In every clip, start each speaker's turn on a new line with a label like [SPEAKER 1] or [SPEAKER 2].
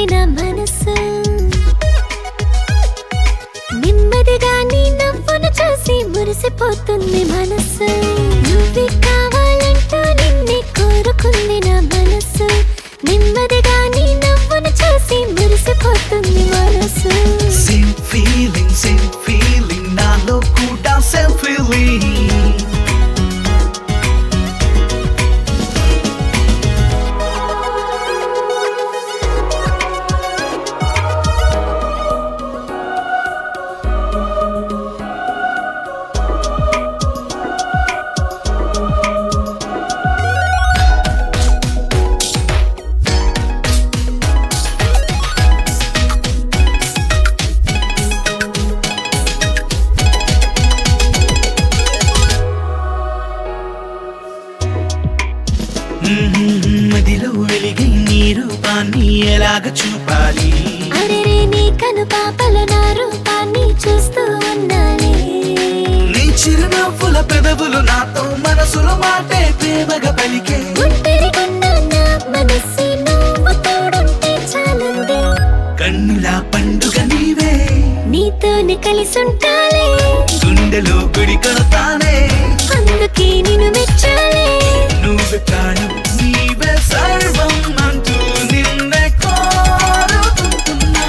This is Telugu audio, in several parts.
[SPEAKER 1] కోరుకుంది నా మనసు నెమ్మదిగా నీ నవ్వును చూసి మురిసిపోతుంది మనసు నువ్వే కావాలంటూ నిన్నే కోరుకుంది నా మనసు నెమ్మదిగా నీ నవ్వును చూసి మురిసిపోతుంది మనసు
[SPEAKER 2] సేమ్ ఫీలింగ్ సేమ్ ఫీలింగ్ నాలో కూడా సేమ్ ఫీలింగ్ మదిలో వెలిగే నీ రూపాన్ని ఎలాగ చూపాలి
[SPEAKER 1] అరెరే నీ కను పాపల నా రూపాన్ని చూస్తూ ఉన్నానే
[SPEAKER 2] నీ చిరునవ్వుల పెదవులు నాతో మనసులో మాటే ప్రేమగా పలికే
[SPEAKER 1] ఒంటరిగున్న నా మనస్సు నువ్వు తోడుంటే చాలంది
[SPEAKER 2] కన్నుల పండుగ నీవే
[SPEAKER 1] నీతోనే కలిసుంటాలే
[SPEAKER 2] గుండెలో గుడి కడతానే
[SPEAKER 1] అందుకే నిన్ను మెచ్చాలే
[SPEAKER 2] నువ్వు కాను నీవే సర్వం అంటూ నిన్నే కోరుకుంటున్నా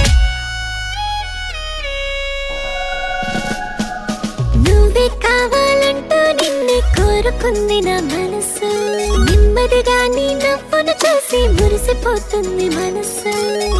[SPEAKER 1] నువ్వే కావాలంటూ నిన్నే కోరుకుంది నా మనసు నెమ్మదిగా నీ నవ్వును చూసి మురిసిపోతుంది మనసు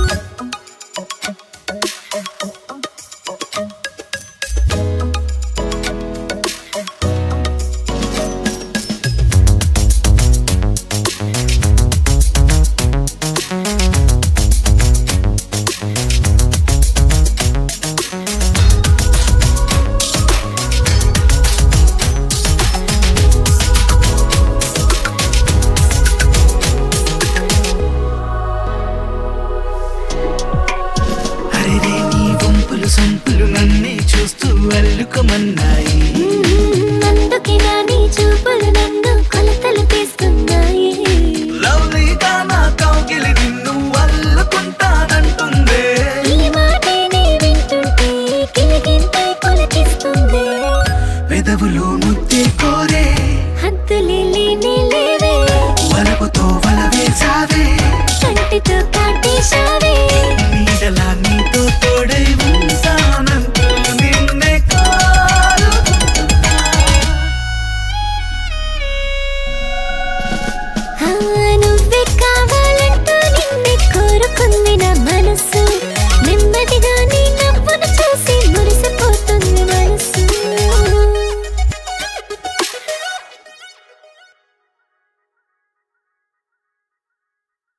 [SPEAKER 2] అరే నీ వంపులు సంపులు నన్నే చూస్తూ అల్లుకోమన్నాయి
[SPEAKER 1] మ్మ్, అందుకే నా నీ చూపులు నన్ను కొలతలు తీస్తున్నాయి
[SPEAKER 2] లవ్లీగా నా కౌగిలి నిన్ను అల్లుకుంటానంటుందే
[SPEAKER 1] ఈ మాటే నీ వింటుంటే గిలిగింతై కొలకిస్తుంది
[SPEAKER 2] పెదవులు ముద్దే కోరే
[SPEAKER 1] హద్దులే లేనే లేవే
[SPEAKER 2] వలపుతో వల వేసావే
[SPEAKER 1] కంటితో కాటేశావే